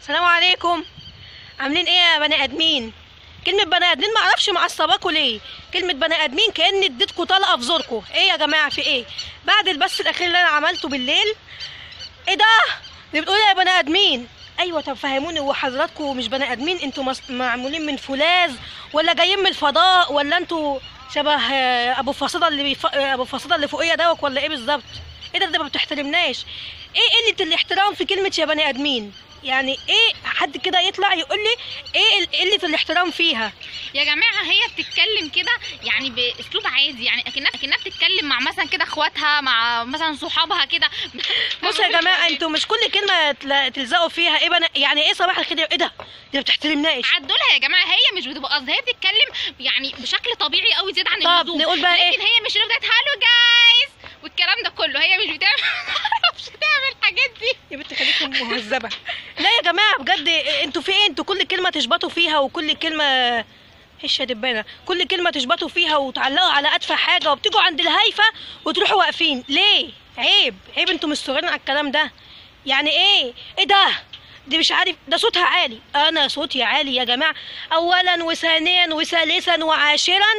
السلام عليكم عاملين ايه يا بني ادمين كلمة بني ادمين معرفش معصباكوا ليه كلمة بني ادمين كأن اديتكوا طلقة في زوركوا ايه يا جماعة في ايه بعد البث الاخير اللي انا عملته بالليل ايه ده اللي بتقولوا يا بني ادمين ايوه طب فهموني هو حضراتكم مش بني ادمين انتوا مص- معمولين من فولاذ ولا جايين من الفضاء ولا انتوا شبه آه، ابو فصيده اللي بيف... آه، ابو فصيده اللي فوقيه دوت ولا ايه بالظبط ايه ده ده ما بتحترمناش ايه قله الاحترام في كلمه يا بني ادمين يعني ايه حد كده يطلع يقول لي ايه ال- قله الاحترام فيها يا جماعه هي بتتكلم كده يعني باسلوب عادي يعني اكنها اكنها بتتكلم مع مثلا كده اخواتها مع مثلا صحابها كده بصوا يا جماعه انتوا مش كل كلمه تلا- تلزقوا فيها ايه بنا يعني ايه صباح الخير ايه ده دي ما بتحترمناش عدولها يا جماعه هي مش بتبقى قصدها هي بتتكلم يعني بشكل طبيعي قوي زياده عن طب اللزوم نقول بقى إيه؟ لكن هي مش اللي بتاعت هالو جايز والكلام ده كله هي مش بتعمل مش بتعمل الحاجات دي يا بنت خليكم مهذبه لا يا جماعه بجد انتوا في ايه انتوا كل كلمه تشبطوا فيها وكل كلمه هش يا دبانه كل كلمه تشبطوا فيها وتعلقوا على ادفع حاجه وبتيجوا عند الهايفه وتروحوا واقفين ليه عيب عيب انتوا مش صغيرين على الكلام ده يعني ايه ايه ده دي مش عارف ده صوتها عالي انا صوتي عالي يا جماعه اولا وثانيا وثالثا وعاشرا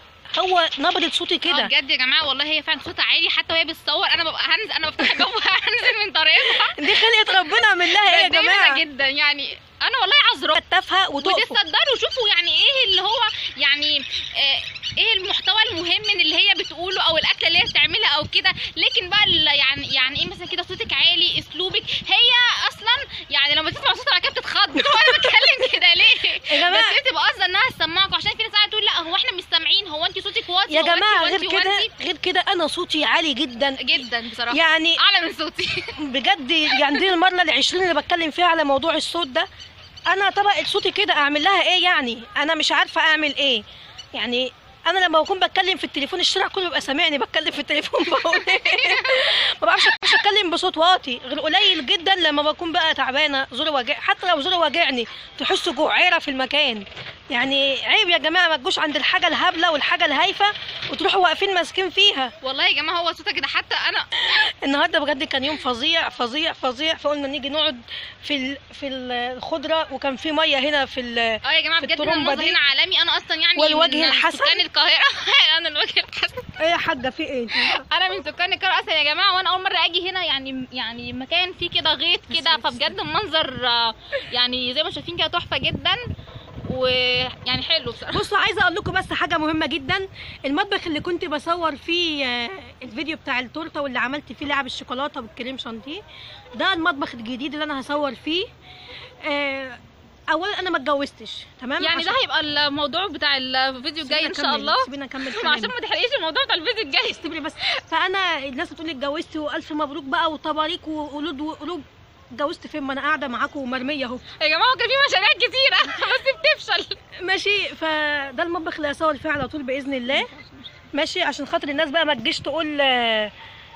هو نبره صوتي اه كده بجد يا جماعه والله هي فعلا صوتها عالي حتى وهي بتصور انا ببقى هنزل انا بفتح الباب وهنزل من طريقها دي خلقه ربنا من لها ايه يا بتضايق جماعه منها جدا يعني انا والله عذراء تافهه وتقفوا وتتصدروا شوفوا يعني ايه اللي هو يعني آه ايه المحتوى المهم من اللي هي بتقوله او الاكله اللي هي بتعملها او كده لكن بقى ال- يعني يعني ايه مثلا كده صوتك عالي اسلوبك هي اصلا يعني لما تسمع صوتها بعد كده بتتخض وانا بتكلم كده ليه يا جماعة. بس هي تبقى قصدها انها تسمعكم عشان في ناس قاعده تقول لا هو احنا مش سامعين هو انت صوتك واطي يا هو أنت جماعه وأنت غير كده وأنت. غير كده انا صوتي عالي جدا جدا بصراحه يعني اعلى من صوتي بجد يعني دي المره العشرين اللي بتكلم فيها على موضوع الصوت ده انا طبقة صوتي كده اعمل لها ايه يعني انا مش عارفه اعمل ايه يعني انا لما بكون بتكلم في التليفون الشارع كله بيبقى سامعني بتكلم في التليفون بقول ايه ما بعرفش مش اتكلم بصوت واطي غير قليل جدا لما بكون بقى تعبانه زوري واجع حتى لو زوري واجعني تحسوا جعيره في المكان يعني عيب يا جماعه ما تجوش عند الحاجه الهبله والحاجه الهايفه وتروحوا واقفين ماسكين فيها والله يا جماعه هو صوتها كده حتى انا النهارده بجد كان يوم فظيع فظيع فظيع فقلنا نيجي نقعد في ال- في الخضره وكان في ميه هنا في ال- اه يا جماعه في بجد الطرمبة المنظر دي. هنا عالمي انا اصلا يعني والوجه من الحسن. سكان القاهره انا الوجه الحسن ايه يا حاجه في ايه انا من سكان القاهره اصلا يا جماعه وانا اول مره اجي هنا يعني يعني مكان فيه كده غيط كده فبجد المنظر آه، يعني زي ما شايفين كده تحفه جدا ويعني حلو بصراحه بصوا عايزه اقول لكم بس حاجه مهمه جدا المطبخ اللي كنت بصور فيه آه، الفيديو بتاع التورته واللي عملت فيه لعب الشوكولاته بالكريم شانتيه ده المطبخ الجديد اللي انا هصور فيه آه، اولا انا ما اتجوزتش تمام يعني ده عشان- هيبقى الموضوع بتاع الفيديو الجاي سيبينا ان شاء نكمل- الله سيبينا نكمل عشان كلامي. ما تحرقيش الموضوع بتاع الفيديو الجاي استبري بس فانا الناس بتقول لي اتجوزتي والف مبروك بقى وطباريك وقلود وقلوب اتجوزت فين ما انا قاعده معاكم ومرميه اهو يا جماعه هو كان في مشاريع كتيره بس بتفشل ماشي فده المطبخ اللي هصور فيه على طول باذن الله ماشي عشان خاطر الناس بقى ما تجيش تقول آه،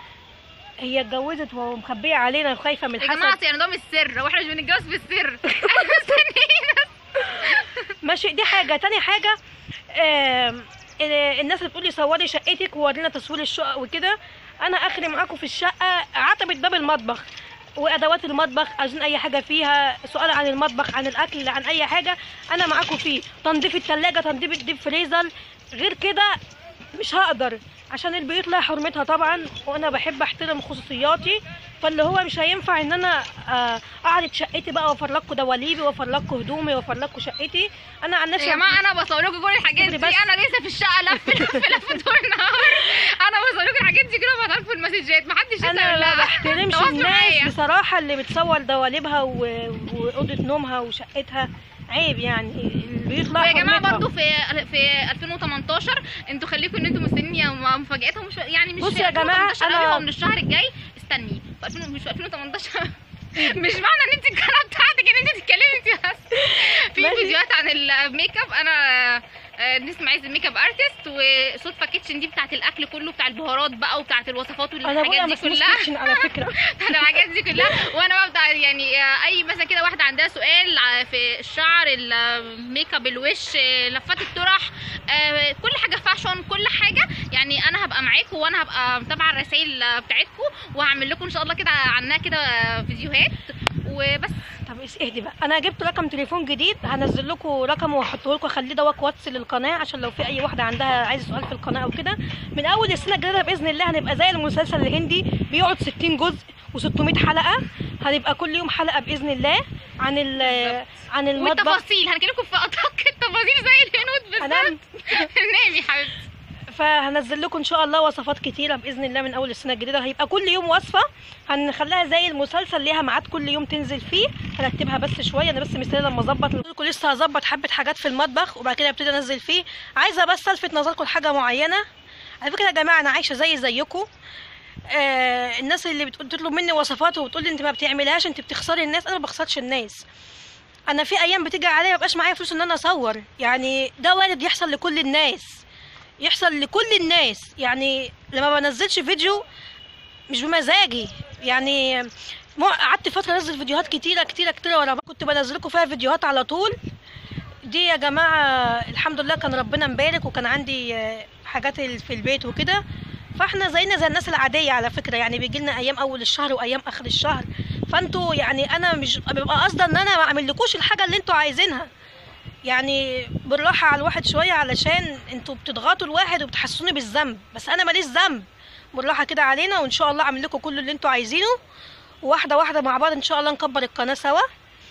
هي اتجوزت ومخبيه علينا وخايفه من يا جماعه الحسد يعني ده مش سر واحنا مش بنتجوز في السر احنا مستنيين ماشي دي حاجه تاني حاجه آم، ال- الناس اللي بتقول لي صوري شقتك وورينا تصوير الشقق وكده انا اخري معاكم في الشقه عتبه باب المطبخ وادوات المطبخ عايزين اي حاجه فيها سؤال عن المطبخ عن الاكل عن اي حاجه انا معاكم فيه تنظيف الثلاجه تنظيف الديب فريزر غير كده مش هقدر عشان البيوت لها حرمتها طبعا وانا بحب احترم خصوصياتي فاللي هو مش هينفع ان انا آه، اعرض شقتي بقى واوفر لكم دواليبي واوفر لكم هدومي واوفر لكم شقتي انا عن نفسي يا جماعه انا بصور لكم كل الحاجات دي بس. انا لسه في الشقه لف لف لف طول النهار انا بصور لكم الحاجات دي كده وببعتها لكم في المسجات محدش انا يسأل ما لا. بحترمش تواصلوا الناس معايا. بصراحه اللي بتصور دواليبها و- واوضه نومها وشقتها عيب يعني البيوت لها ويا جماعه حرمتها. برضو في في 2018 انتوا خليكم ان انتوا مستنيين مفاجاتهم مش يعني مش بصوا في يا جماعة، 2018 أنا- قوي، هو من الشهر الجاي استني في 2000 مش في 2018 مش معنى ان انت القناه بتاعتك ان انت تتكلمي انت بس في ماشي. فيديوهات عن الميك اب انا آه، نسمة عايز الميك اب ارتست وصدفه كيتشن دي بتاعت الاكل كله بتاع البهارات بقى وبتاعت الوصفات انا ابويا والحاجات دي مسؤول كلها كيتشن على فكره انا الحاجات دي كلها وانا بقى بتاع يعني آه، اي مثلا كده واحده عندها سؤال ع- في الشعر الميك اب الوش آه، لفات الطرح آه، كل حاجه فاشون كل حاجه يعني انا هبقى معاكم وانا هبقى متابعه الرسائل آه، بتاعتكم وهعمل لكم ان شاء الله كده عنها كده آه، فيديوهات وبس طب بس اهدي بقى انا جبت رقم تليفون جديد هنزل لكم رقم واحطه لكم اخليه دوت واتس للقناه عشان لو في اي واحده عندها عايزه سؤال في القناه او كده من اول السنه الجديده باذن الله هنبقى زي المسلسل الهندي بيقعد 60 جزء و600 حلقه هنبقى كل يوم حلقه باذن الله عن ال عن المطبخ والتفاصيل هنكلمكم في ادق التفاصيل زي الهنود هنعمل بالظبط نامي حبيبتي فهنزل لكم ان شاء الله وصفات كتيره باذن الله من اول السنه الجديده هيبقى كل يوم وصفه هنخليها زي المسلسل ليها ميعاد كل يوم تنزل فيه هرتبها بس شويه انا بس مستنيه لما اظبط لكم لسه هظبط حبه حاجات في المطبخ وبعد كده ابتدي انزل فيه عايزه بس الفت نظركم لحاجه معينه على فكره يا جماعه انا عايشه زي زيكم آه الناس اللي بتقول- بتطلب مني وصفات وبتقول لي انت ما بتعملهاش انت بتخسري الناس انا ما بخسرش الناس انا في ايام بتيجي عليا مبقاش معايا فلوس ان انا اصور يعني ده وارد يحصل لكل الناس يحصل لكل الناس يعني لما بنزلش فيديو مش بمزاجي يعني مو- قعدت فتره انزل فيديوهات كتيره كتيره كتيره ورا بعض كنت بنزل لكم فيها فيديوهات على طول دي يا جماعه الحمد لله كان ربنا مبارك وكان عندي آه، حاجات ال- في البيت وكده فاحنا زينا زي الناس العاديه على فكره يعني بيجي لنا ايام اول الشهر وايام اخر الشهر فانتوا يعني انا مش بيبقى قصدي ان انا ما اعملكوش الحاجه اللي انتوا عايزينها يعني بالراحه على الواحد شويه علشان انتوا بتضغطوا الواحد وبتحسسوني بالذنب بس انا ماليش ذنب بالراحه كده علينا وان شاء الله اعمل لكم كل اللي انتوا عايزينه واحده واحده مع بعض ان شاء الله نكبر القناه سوا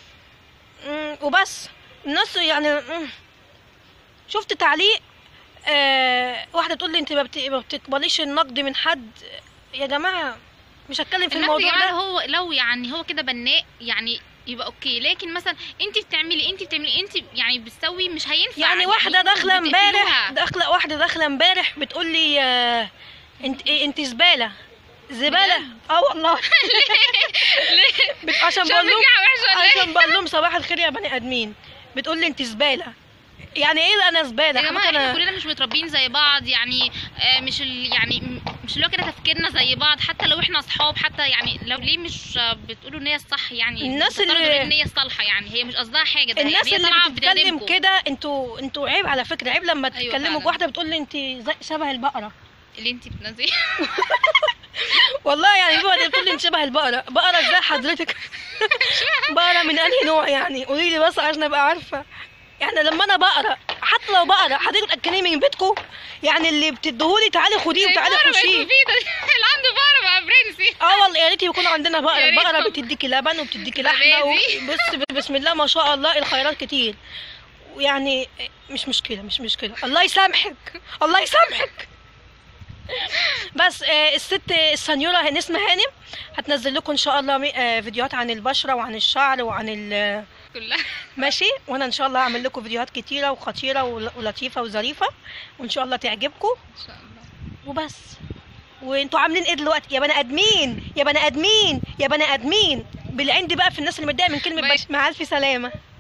مم، وبس الناس يعني مم، شفت تعليق آه واحده تقول لي انت ما بت- ما بتقبليش النقد من حد يا جماعه مش هتكلم في النقد يا الموضوع جماعه ده هو لو يعني هو كده بناء يعني يبقى اوكي لكن مثلا انت بتعملي انت بتعملي انت يعني بتسوي مش هينفع يعني واحده انتوا داخله امبارح بتقتلوها. داخله واحده داخله امبارح بتقول لي آه انت إيه انت زباله زباله اه والله بت- عشان عشان بقول لهم بتجيها وحشه ولا ايه عشان بقول لهم صباح الخير يا بني ادمين بتقول لي انت زباله يعني ايه انا زباله يا جماعه حضرتك احنا انا كلنا مش متربيين زي بعض يعني آه، مش ال يعني م- مش اللي هو كده تفكيرنا زي بعض حتى لو احنا اصحاب حتى يعني لو ليه مش آه، بتقولوا ان هي الصح يعني الناس بتفترضوا اللي- ليه ان هي الصالحه يعني هي مش قصدها حاجه ده الناس يعني هي اللي طالعه بتتكلم بتخدمكم. كده انتوا انتوا عيب على فكره عيب لما أيوة تتكلموا فعلا. بواحده بتقول لي انت زي شبه البقره اللي انت بتنزلي والله يعني بقى بتقول لي انت شبه البقره بقره ازاي حضرتك بقره من انهي نوع يعني قولي لي بس عشان ابقى عارفه يعني لما انا بقره حتى لو بقره حضرتك تاكليه من بيتكم يعني اللي بتديهولي تعالي خديه وتعالي بقرة بقت حوشيه مفيدة. اللي عنده بقرة بقى برنسي اه والله يا ريت يكون عندنا بقره يا ريت البقره طبعا. بتديكي لبن وبتديكي لحمه زبادي. بص بسم الله ما شاء الله الخيرات كتير ويعني مش مشكله مش مشكله الله يسامحك الله يسامحك بس آه، الست السنيوره نسمة هانم هتنزل لكم ان شاء الله مي- آه، فيديوهات عن البشره وعن الشعر وعن ال- كلها ماشي وانا ان شاء الله هعمل لكم فيديوهات كتيره وخطيره ول- ولطيفه وظريفه وان شاء الله تعجبكم ان شاء الله وبس وانتوا عاملين ايه دلوقتي يا بني ادمين يا بني ادمين يا بني ادمين بالعند بقى في الناس اللي متضايقه من كلمه ماشي. بس مع الف سلامه